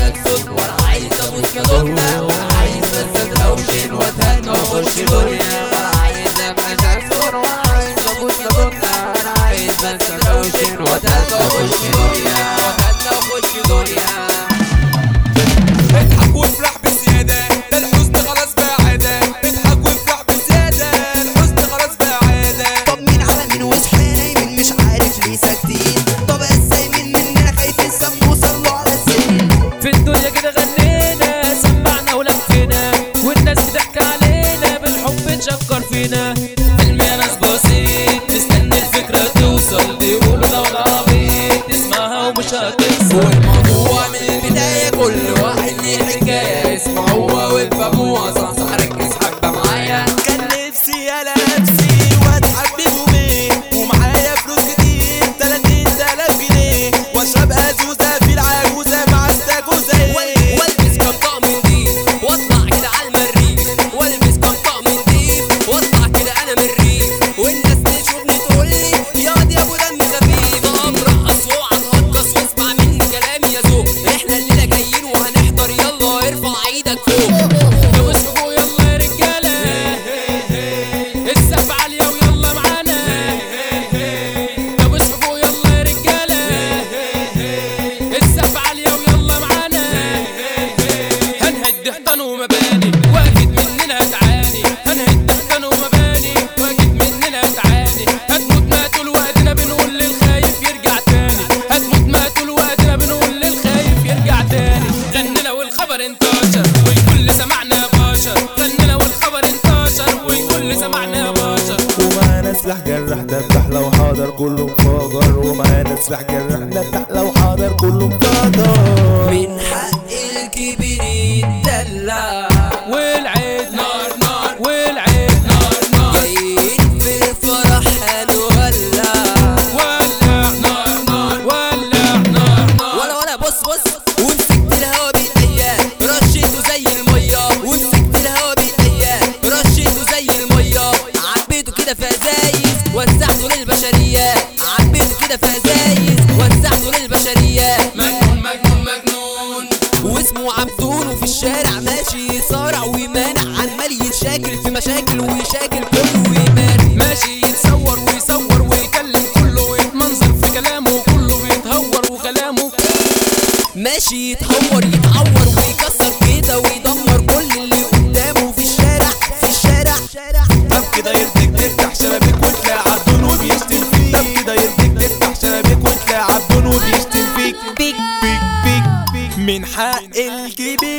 عايزك صوت وانا عايز ابوس يا دنيا وانا عايز بس اتروشن واتهنى واخش دنيا وانا عايز ابقى جاكسون وانا عايز ابوس يا دنيا انا عايز بس اتروشن واتهنى واخش دنيا واتهنى واخش دنيا اضحك وافرح بزيادة ده الحزن خلاص بقى عادة اضحك وافرح بزيادة الحزن خلاص بقى عادة طب مين على مين وصحينا مين مش عارف ليه ساكتين طب ازاي مين مننا خايفين سابوا صلوا على السن في الدنيا كده غنينا سمعنا ولفينا والناس بتحكي علينا بالحب تشكر فينا حلم يا ناس بسيط تستنى الفكرة توصل بيقولوا ده ولا عبيط تسمعها ومش هتوصل والموضوع من البداية كل واحد ليه حكاية اسمعوها وافهموها صح صح ركز حبة معايا كان نفسي يالا نفسي واتحب بيومين ومعايا فلوس كتير 30000 جنيه واشرب ازوزه في العجوزه مع استاكوزه والبس كام طقم جديد واطلع كده على المريخ والبس كام طقم جديد واطلع كده انا من الريف والناس تشوفني تقول لي يا دي ابو دم خفيف طب رقص واوعى تهجص واسمع مني كلامي يا ذوق احنا الليله جايين وهنحضر يلا ارفع ايدك فوق دوس فوق يلا يا رجالة السقف عالية ويلا معانا دوس فوق يلا يا رجالة السقف عالية ويلا معانا هنهد حيطان ومباني واكيد مننا هتعاني هنهد حيطان ومباني واكيد مننا هتعاني هتموت ما طول وقتنا بنقول للخايف يرجع تاني هتموت ما طول وقتنا بنقول للخايف يرجع تاني غننا والخبر انتشر والكل سمعنا بشر غننا والخبر انتشر والكل سمعنا بشر ومعانا سلاح جرح دبح لو حاضر كله مفجر ومعانا سلاح جرح دبح لو حاضر كله مفجر من حق الكبير يتدلع والعيد نار نار والعيد نار نار جايين في الفرح هنولع ولع نار نار ولع نار نار ولا ولا بص بص ومسكت الهوا بايديا رشيته زي الميه ومسكت الهوا بايديا رشيته زي الميه عبيته كده في ازايز وزعته للبشريه عبيته كده في ازايز وزعته للبشريه مجنون مجنون مجنون واسمه عبدون وفي الشارع ماشي يصارع ويمانع عمال يتشاكل في مشاكل ويشاكل كله ويمانع ماشي يتصور ويصور ويكلم كله ويتمنظر في كلامه كله بيتهور وكلامه ماشي يتهور يتعور ويكسر كده ويدمر كل اللي قدامه في الشارع في الشارع طب كده يرضيك تفتح شبابيك وتلاقي عبدون وبيشتم فيك طب كده يرضيك تفتح شبابيك وتلاقي عبدون وبيشتم فيك بيك بيك بيك بيك من حق الكبير